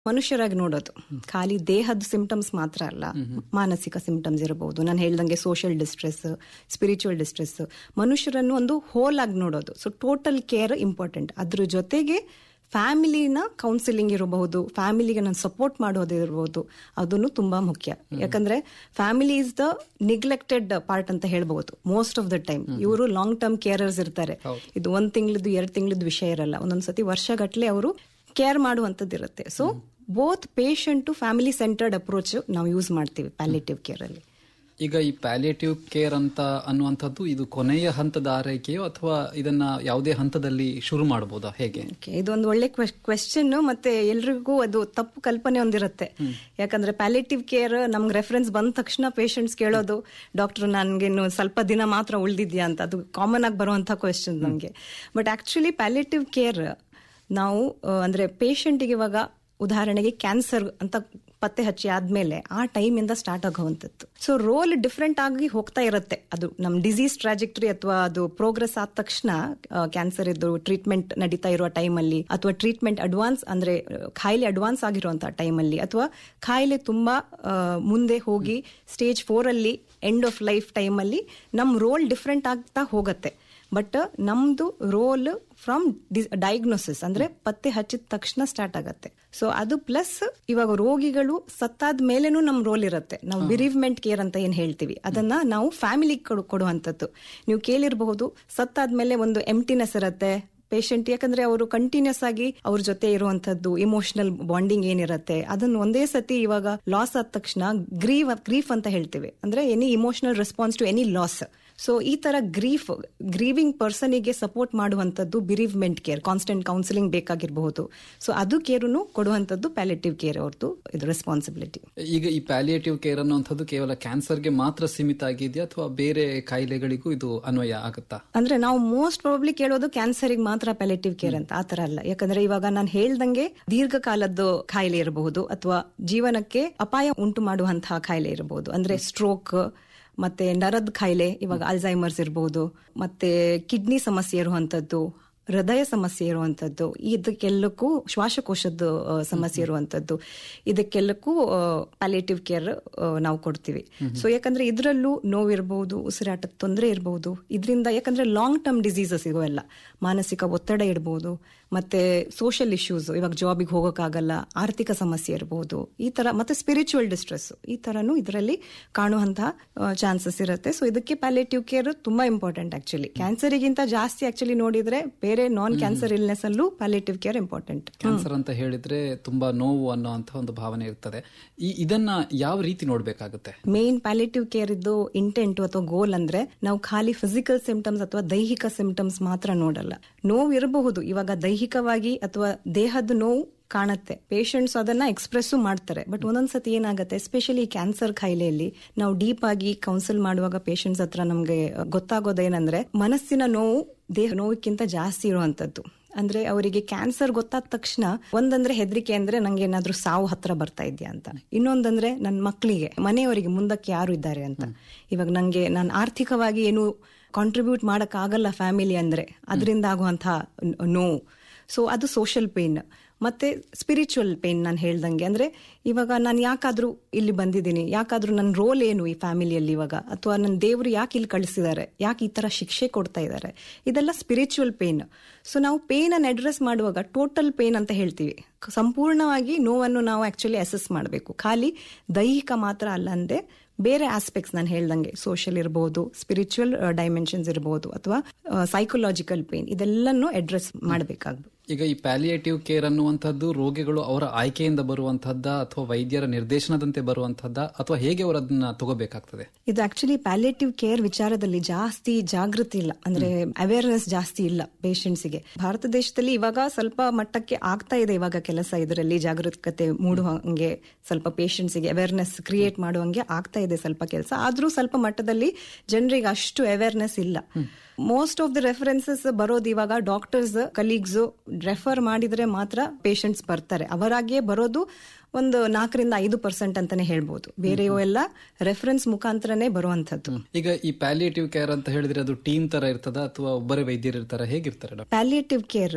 ಮನುಷ್ಯರಾಗಿ ನೋಡೋದು ಖಾಲಿ ದೇಹದ ಸಿಂಪ್ಟಮ್ಸ್ ಮಾತ್ರ ಅಲ್ಲ ಮಾನಸಿಕ ಸಿಂಪ್ಟಮ್ಸ್ ಇರಬಹುದು ನಾನು ಹೇಳ್ದಂಗೆ ಸೋಷಿಯಲ್ ಡಿಸ್ಟ್ರೆಸ್ ಸ್ಪಿರಿಚುವಲ್ ಡಿಸ್ಟ್ರೆಸ್ ಮನುಷ್ಯರನ್ನು ಒಂದು ಹೋಲ್ ಆಗಿ ನೋಡೋದು ಸೊ ಟೋಟಲ್ ಕೇರ್ ಇಂಪಾರ್ಟೆಂಟ್ ಅದ್ರ ಜೊತೆಗೆ ಫ್ಯಾಮಿಲಿನ ಕೌನ್ಸಿಲಿಂಗ್ ಇರಬಹುದು ಫ್ಯಾಮಿಲಿಗೆ ನಾನು ಸಪೋರ್ಟ್ ಮಾಡೋದಿರಬಹುದು ಅದನ್ನು ತುಂಬಾ ಮುಖ್ಯ ಯಾಕಂದ್ರೆ family is the neglected part ಅಂತ ಹೇಳ್ಬಹುದು ಮೋಸ್ಟ್ ಆಫ್ ದ ಟೈಮ್ ಇವರು ಲಾಂಗ್ ಟರ್ಮ್ ಕೇರರ್ಸ್ ಇರ್ತಾರೆ ಇದು ಒಂದ್ ತಿಂಗಳದ್ದು ಎರಡ್ ತಿಂಗಳದ್ದು ವಿಷಯ ಇರಲ್ಲ ಒಂದೊಂದ್ಸತಿ ವರ್ಷಗಟ್ಲೆ ಅವರು ಕೇರ್ ಮಾಡುವಂತದ್ದು ಇರುತ್ತೆ so both patient to family centered approach ನಾವು ಯೂಸ್ ಮಾಡ್ತೀವಿ ಪ್ಯಾಲೇಟಿವ್ ಕೇರ್ ಅಲ್ಲಿ ಈಗ ಈ ಪ್ಯಾಲಿಯೇಟಿವ್ ಕೇರ್ ಅಂತ ಅನ್ನುವಂಥದ್ದು ಇದು ಕೊನೆಯ ಹಂತದ ಆರೈಕೆಯೋ ಅಥವಾ ಇದನ್ನ ಯಾವುದೇ ಹಂತದಲ್ಲಿ ಶುರು ಮಾಡಬಹುದಾ ಹೇಗೆ Okay, ಇದೊಂದು ಒಳ್ಳೆ ಕ್ವೆಶ್ಚನ್ ಮತ್ತೆ ಎಲ್ರಿಗೂ ಅದು ತಪ್ಪು ಕಲ್ಪನೆ ಒಂದಿರುತ್ತೆ ಯಾಕಂದ್ರೆ ಪ್ಯಾಲೇಟಿವ್ ಕೇರ್ ನಮ್ಗೆ ರೆಫರೆನ್ಸ್ ಬಂದ ತಕ್ಷಣ ಪೇಷಂಟ್ಸ್ ಕೇಳೋದು ಡಾಕ್ಟರ್ ನನ್ಗೇನು ಸ್ವಲ್ಪ ದಿನ ಮಾತ್ರ ಉಳಿದಿದ್ಯಾ ಅಂತ ಅದು ಕಾಮನ್ ಆಗಿ ಬರುವಂತ ಕ್ವೆಶ್ಚನ್ ನಮ್ಗೆ ಬಟ್ ಆಕ್ಚುಲಿ ಪ್ಯಾಲೇಟಿವ್ ಕೇರ್ ನಾವು ಆ, ಅಂದ್ರೆ ಪೇಷಂಟಿಗೆ ಇವಾಗ ಉದಾಹರಣೆಗೆ ಕ್ಯಾನ್ಸರ್ ಅಂತ ಪತ್ತೆ ಹಚ್ಚಿ ಆದ್ಮೇಲೆ ಆ ಟೈಮ್ ಇಂದ ಸ್ಟಾರ್ಟ್ ಆಗುವಂಥದ್ದು ಸೊ ರೋಲ್ ಡಿಫ್ರೆಂಟ್ ಆಗಿ ಹೋಗ್ತಾ ಇರುತ್ತೆ ಅದು ನಮ್ ಡಿಸೀಸ್ ಟ್ರಾಜೆಕ್ಟರಿ ಅಥವಾ ಅದು ಪ್ರೋಗ್ರೆಸ್ ಆದ ತಕ್ಷಣ ಕ್ಯಾನ್ಸರ್ ಇದ್ದು ಟ್ರೀಟ್ಮೆಂಟ್ ನಡೀತಾ ಇರುವ ಟೈಮಲ್ಲಿ ಅಥವಾ ಟ್ರೀಟ್ಮೆಂಟ್ ಅಡ್ವಾನ್ಸ್ ಅಂದ್ರೆ ಆ, ಖಾಯಿಲೆ ಅಡ್ವಾನ್ಸ್ ಆಗಿರುವಂತಹ ಟೈಮಲ್ಲಿ ಅಥವಾ ಖಾಯಿಲೆ ತುಂಬಾ ಆ, ಮುಂದೆ ಹೋಗಿ ಸ್ಟೇಜ್ ಫೋರ್ ಅಲ್ಲಿ ಎಂಡ್ ಆಫ್ ಲೈಫ್ ಟೈಮಲ್ಲಿ ನಮ್ ರೋಲ್ ಡಿಫ್ರೆಂಟ್ ಆಗ್ತಾ ಹೋಗತ್ತೆ ಬಟ್ ನಮ್ದು ರೋಲ್ ಫ್ರಮ್ ಡಯಾಗ್ನೋಸಿಸ್ ಅಂದ್ರೆ ಪತ್ತೆ ಹಚ್ಚಿದ ತಕ್ಷಣ ಸ್ಟಾರ್ಟ್ ಆಗತ್ತೆ ಸೊ ಅದು ಪ್ಲಸ್ ಇವಾಗ ರೋಗಿಗಳು ಸತ್ತಾದ ಮೇಲೇನೂ ನಮ್ ರೋಲ್ ಇರುತ್ತೆ ನಾವು ಬಿರಿವ್ಮೆಂಟ್ ಕೇರ್ ಅಂತ ಏನ್ ಹೇಳ್ತೀವಿ ಅದನ್ನ ನಾವು ಫ್ಯಾಮಿಲಿ ಕೊಡುವಂತದ್ದು ನೀವು ಕೇಳಿರಬಹುದು ಸತ್ತಾದ್ಮೇಲೆ ಒಂದು ಎಂಟಿನೆಸ್ ಇರುತ್ತೆ ಪೇಷಂಟ್ ಯಾಕಂದ್ರೆ ಅವರು ಕಂಟಿನ್ಯೂಸ್ ಆಗಿ ಅವ್ರ ಜೊತೆ ಇರುವಂತದ್ದು ಇಮೋಷನಲ್ ಬಾಂಡಿಂಗ್ ಏನಿರುತ್ತೆ ಅದನ್ನ ಒಂದೇ ಸತಿ ಇವಾಗ ಲಾಸ್ ಆದ ತಕ್ಷಣ ಗ್ರೀವ್ ಗ್ರೀಫ್ ಅಂತ ಹೇಳ್ತೀವಿ ಅಂದ್ರೆ any emotional response to any loss so ಈ ತರ ಗ್ರೀಫ್ ಗ್ರೀವಿಂಗ್ ಪರ್ಸನಿಗೆ ಸಪೋರ್ಟ್ ಮಾಡುವಂತದ್ದು ಬಿರಿವ್ಮೆಂಟ್ ಕೇರ್ ಕಾನ್ಸ್ಟೆಂಟ್ ಕೌನ್ಸಿಲಿಂಗ್ ಬೇಕಾಗಿರಬಹುದು ಸೊ ಅದು ಕೇರುನು ಕೊಡುವಂತದ್ದು ಪ್ಯಾಲೇಟಿವ್ ಕೇರ್ ಅವ್ರದ್ದು ಇದು ರೆಸ್ಪಾನ್ಸಿಬಿಲಿಟಿ ಈಗ ಈ ಪ್ಯಾಲಿಯೇಟಿವ್ ಕೇರ್ ಅನ್ನುವಂಥದ್ದು ಕೇವಲ ಕ್ಯಾನ್ಸರ್ಗೆ ಮಾತ್ರ ಸೀಮಿತ ಆಗಿದೆಯಾ ಅಥವಾ ಬೇರೆ ಕಾಯಿಲೆಗಳಿಗೂ ಇದು ಅನ್ವಯ ಆಗುತ್ತಾ ಅಂದ್ರೆ ನಾವು ಮೋಸ್ಟ್ ಪ್ರಾಬಬ್ಲಿ ಕೇಳೋದು ಕ್ಯಾನ್ಸರ್ಗೆ ಮಾತ್ರ ಪ್ಯಾಲೇಟಿವ್ ಕೇರ್ ಅಂತ ಆತರ ಅಲ್ಲ ಯಾಕಂದ್ರೆ ಇವಾಗ ನಾನು ಹೇಳ್ದಂಗೆ ದೀರ್ಘಕಾಲದ್ದು ಕಾಯಿಲೆ ಇರಬಹುದು ಅಥವಾ ಜೀವನಕ್ಕೆ ಅಪಾಯ ಉಂಟು ಮಾಡುವಂತಹ ಕಾಯಿಲೆ ಇರಬಹುದು ಅಂದ್ರೆ ಸ್ಟ್ರೋಕ್ ಮತ್ತೆ ನರದ ಕಾಯಿಲೆ ಇವಾಗ ಅಲ್ಝೈಮರ್ಸ್ ಇರಬಹುದು ಮತ್ತೆ ಕಿಡ್ನಿ ಸಮಸ್ಯೆ ಇರುವಂತದ್ದು ಹೃದಯ ಸಮಸ್ಯೆ ಇರುವಂತದ್ದು ಇದಕ್ಕೆಲ್ಲಕ್ಕೂ ಶ್ವಾಸಕೋಶದ ಆ, ಸಮಸ್ಯೆ ಇರುವಂತದ್ದು ಇದಕ್ಕೆಲ್ಲಕ್ಕೂ ಪ್ಯಾಲೇಟಿವ್ ಕೇರ್ ನಾವು ಕೊಡ್ತೀವಿ ಸೊ ಯಾಕಂದ್ರೆ ಇದರಲ್ಲೂ ನೋವಿರಬಹುದು ಉಸಿರಾಟದ ತೊಂದರೆ ಇರಬಹುದು ಇದರಿಂದ ಯಾಕಂದ್ರೆ ಲಾಂಗ್ ಟರ್ಮ್ ಡಿಸೀಸಸ್ ಇವೆಲ್ಲ ಮಾನಸಿಕ ಒತ್ತಡ ಇರಬಹುದು ಮತ್ತೆ ಸೋಷಿಯಲ್ ಇಶ್ಯೂಸ್ ಇವಾಗ ಜಾಬಿಗೆ ಹೋಗೋಕ್ಕಾಗಲ್ಲ ಆರ್ಥಿಕ ಸಮಸ್ಯೆ ಇರಬಹುದು ಈ ತರ ಮತ್ತೆ ಸ್ಪಿರಿಚುವಲ್ ಡಿಸ್ಟ್ರೆಸ್ ಈ ತರನು ಇದರಲ್ಲಿ ಕಾಣುವಂತಹ ಚಾನ್ಸಸ್ ಇರುತ್ತೆ ಸೊ ಇದಕ್ಕೆ ಪ್ಯಾಲೇಟಿವ್ ಕೇರ್ ತುಂಬಾ ಇಂಪಾರ್ಟೆಂಟ್ ಆಕ್ಚುಲಿ ಕ್ಯಾನ್ಸರಿಗಿಂತ ಜಾಸ್ತಿ ಆಕ್ಚುಲಿ ನೋಡಿದ್ರೆ ಬೇರೆ ನಾನ್ ಕ್ಯಾನ್ಸರ್ ಇಲ್ನೆಸ್ ಅಲ್ಲೂ ಪ್ಯಾಲೇಟಿವ್ ಕೇರ್ ಇಂಪಾರ್ಟೆಂಟ್ ಕ್ಯಾನ್ಸರ್ ಅಂತ ಹೇಳಿದ್ರೆ ತುಂಬಾ ನೋವು ಅನ್ನುವಂಥ ಒಂದು ಭಾವನೆ ಇರ್ತದೆ ಈ ಇದನ್ನ ಯಾವ ರೀತಿ ನೋಡ್ಬೇಕಾಗುತ್ತೆ ಮೇನ್ ಪ್ಯಾಲೇಟಿವ್ ಕೇರ್ ಇದ್ದು ಇಂಟೆಂಟ್ ಅಥವಾ ಗೋಲ್ ಅಂದ್ರೆ ನಾವು ಖಾಲಿ ಫಿಸಿಕಲ್ ಸಿಂಪ್ಟಮ್ಸ್ ಅಥವಾ ದೈಹಿಕ ಸಿಂಪ್ಟಮ್ಸ್ ಮಾತ್ರ ನೋಡಲ್ಲ ನೋವು ಇರಬಹುದು ಇವಾಗ ದೈಹಿಕವಾಗಿ ಅಥವಾ ದೇಹದ ನೋವು ಕಾಣುತ್ತೆ ಪೇಷಂಟ್ಸ್ ಅದನ್ನ ಎಕ್ಸ್ಪ್ರೆಸ್ ಮಾಡ್ತಾರೆ ಬಟ್ ಒಂದೊಂದ್ಸತಿ ಏನಾಗುತ್ತೆ ಎಸ್ಪೆಷಲಿ ಕ್ಯಾನ್ಸರ್ ಕಾಯಿಲೆಯಲ್ಲಿ ನಾವು ಡೀಪ್ ಆಗಿ ಕೌನ್ಸಿಲ್ ಮಾಡುವಾಗ ಪೇಷಂಟ್ಸ್ ಹತ್ರ ನಮ್ಗೆ ಗೊತ್ತಾಗೋದೇನಂದ್ರೆ ಮನಸ್ಸಿನ ನೋವು ದೇಹ ನೋವಿಕ್ಕಿಂತ ಜಾಸ್ತಿ ಇರುವಂತದ್ದು ಅಂದ್ರೆ ಅವರಿಗೆ ಕ್ಯಾನ್ಸರ್ ಗೊತ್ತಾದ ತಕ್ಷಣ ಒಂದಂದ್ರೆ ಹೆದರಿಕೆ ಅಂದ್ರೆ ನಂಗೆ ಏನಾದ್ರೂ ಸಾವು ಹತ್ರ ಬರ್ತಾ ಇದೆಯಾ ಅಂತ ಇನ್ನೊಂದಂದ್ರೆ ನನ್ನ ಮಕ್ಕಳಿಗೆ ಮನೆಯವರಿಗೆ ಮುಂದಕ್ಕೆ ಯಾರು ಇದ್ದಾರೆ ಅಂತ ಇವಾಗ ನಂಗೆ ನಾನು ಆರ್ಥಿಕವಾಗಿ ಏನು ಕಾಂಟ್ರಿಬ್ಯೂಟ್ ಮಾಡಕ್ ಆಗಲ್ಲ ಫ್ಯಾಮಿಲಿ ಅಂದ್ರೆ ಅದರಿಂದ ಆಗುವಂತಹ ನೋವು ಸೊ ಅದು ಸೋಷಿಯಲ್ ಪೇನ್ ಮತ್ತೆ ಸ್ಪಿರಿಚುವಲ್ ಪೇನ್ ನಾನು ಹೇಳ್ದಂಗೆ ಅಂದ್ರೆ ಇವಾಗ ನಾನು ಯಾಕಾದ್ರೂ ಇಲ್ಲಿ ಬಂದಿದ್ದೀನಿ ಯಾಕಾದ್ರೂ ನನ್ನ ರೋಲ್ ಏನು ಈ ಫ್ಯಾಮಿಲಿಯಲ್ಲಿ ಇವಾಗ ಅಥವಾ ನನ್ನ ದೇವರು ಯಾಕೆ ಇಲ್ಲಿ ಕಳಿಸಿದ್ದಾರೆ ಯಾಕೆ ಈ ತರ ಶಿಕ್ಷೆ ಕೊಡ್ತಾ ಇದ್ದಾರೆ ಇದೆಲ್ಲ ಸ್ಪಿರಿಚುವಲ್ ಪೇನ್ ಸೊ ನಾವು ಪೇನ್ ಅನ್ನು ಅಡ್ರೆಸ್ ಮಾಡುವಾಗ ಟೋಟಲ್ ಪೇನ್ ಅಂತ ಹೇಳ್ತೀವಿ ಸಂಪೂರ್ಣವಾಗಿ ನೋವನ್ನು ನಾವು ಆಕ್ಚುಲಿ ಅಸೆಸ್ ಮಾಡಬೇಕು ಖಾಲಿ ದೈಹಿಕ ಮಾತ್ರ ಅಲ್ಲ ಅಂದೆ ಬೇರೆ ಆಸ್ಪೆಕ್ಟ್ಸ್ ನಾನು ಹೇಳ್ದಂಗೆ ಸೋಷಿಯಲ್ ಇರಬಹುದು ಸ್ಪಿರಿಚುವಲ್ ಡೈಮೆನ್ಷನ್ಸ್ ಇರಬಹುದು ಅಥವಾ ಸೈಕೊಲಾಜಿಕಲ್ ಪೇನ್ ಇದೆಲ್ಲನೂ ಅಡ್ರೆಸ್ ಮಾಡಬೇಕಾಗ್ಬೋದು ಈಗ ಈ ಪ್ಯಾಲಿಯೇಟಿವ್ ಕೇರ್ ಅನ್ನುವಂಥದ್ದು ರೋಗಿಗಳು ಅವರ ಆಯ್ಕೆಯಿಂದ ಬರುವಂತಹದ್ದ ಅಥವಾ ವೈದ್ಯರ ನಿರ್ದೇಶನದಂತೆ ಬರುವಂತಹದ್ದ ಅಥವಾ ಹೇಗೆ ಅವರು ಅದನ್ನ ತಗೋಬೇಕಾಗ್ತದೆ ಇದು ಆಕ್ಚುಲಿ ಪ್ಯಾಲೇಟಿವ್ ಕೇರ್ ವಿಚಾರದಲ್ಲಿ ಜಾಸ್ತಿ ಜಾಗೃತಿ ಇಲ್ಲ ಅಂದ್ರೆ ಅವೇರ್ನೆಸ್ ಜಾಸ್ತಿ ಇಲ್ಲ ಪೇಷಂಟ್ಸ್ಗೆ ಭಾರತ ದೇಶದಲ್ಲಿ ಇವಾಗ ಸ್ವಲ್ಪ ಮಟ್ಟಕ್ಕೆ ಆಗ್ತಾ ಇದೆ ಇವಾಗ ಕೆಲಸ ಇದರಲ್ಲಿ ಜಾಗರೂಕತೆ ಮೂಡುವಂಗೆ ಸ್ವಲ್ಪ ಪೇಷಂಟ್ಸ್ಗೆ ಅವೇರ್ನೆಸ್ ಕ್ರಿಯೇಟ್ ಮಾಡುವಂಗೆ ಆಗ್ತಾ ಇದೆ ಸ್ವಲ್ಪ ಕೆಲಸ ಆದ್ರೂ ಸ್ವಲ್ಪ ಮಟ್ಟದಲ್ಲಿ ಜನರಿಗೆ ಅಷ್ಟು ಅವೇರ್ನೆಸ್ ಇಲ್ಲ ಮೋಸ್ಟ್ ಆಫ್ ದಿ ರೆಫರೆನ್ಸಸ್ ಬರೋದು ಇವಾಗ ಡಾಕ್ಟರ್ಸ್ ಕಲೀಗ್ಸ್ ರೆಫರ್ ಮಾಡಿದ್ರೆ ಮಾತ್ರ ಪೇಷಂಟ್ಸ್ ಬರ್ತಾರೆ ಅವರಾಗಿಯೇ ಬರೋದು ಒಂದು ನಾಲ್ಕರಿಂದ ಐದು ಪರ್ಸೆಂಟ್ ಅಂತಾನೆ ಹೇಳ್ಬೋದು ಬೇರೆಯೋ ಎಲ್ಲ ರೆಫರೆನ್ಸ್ ಮುಖಾಂತರನೇ ಬರುವಂತದ್ದು ಈಗ ಈ ಪ್ಯಾಲಿಯೇಟಿವ್ ಕೇರ್ ಅಂತ ಹೇಳಿದ್ರೆ ಅದು ಟೀಮ್ ತರ ಇರ್ತದ ಅಥವಾ ಒಬ್ಬರೇ ವೈದ್ಯರು ಇರ್ತಾರ ಹೇಗಿರ್ತಾರೆ ಡಾಕ್ಟರ್ ಪ್ಯಾಲಿಯೇಟಿವ್ ಕೇರ್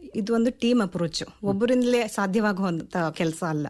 ಇದು ಒಂದು ಟೀಮ್ ಅಪ್ರೋಚ್ ಒಬ್ಬರಿಂದಲೇ ಸಾಧ್ಯವಾಗುವಂತ ಕೆಲಸ ಅಲ್ಲ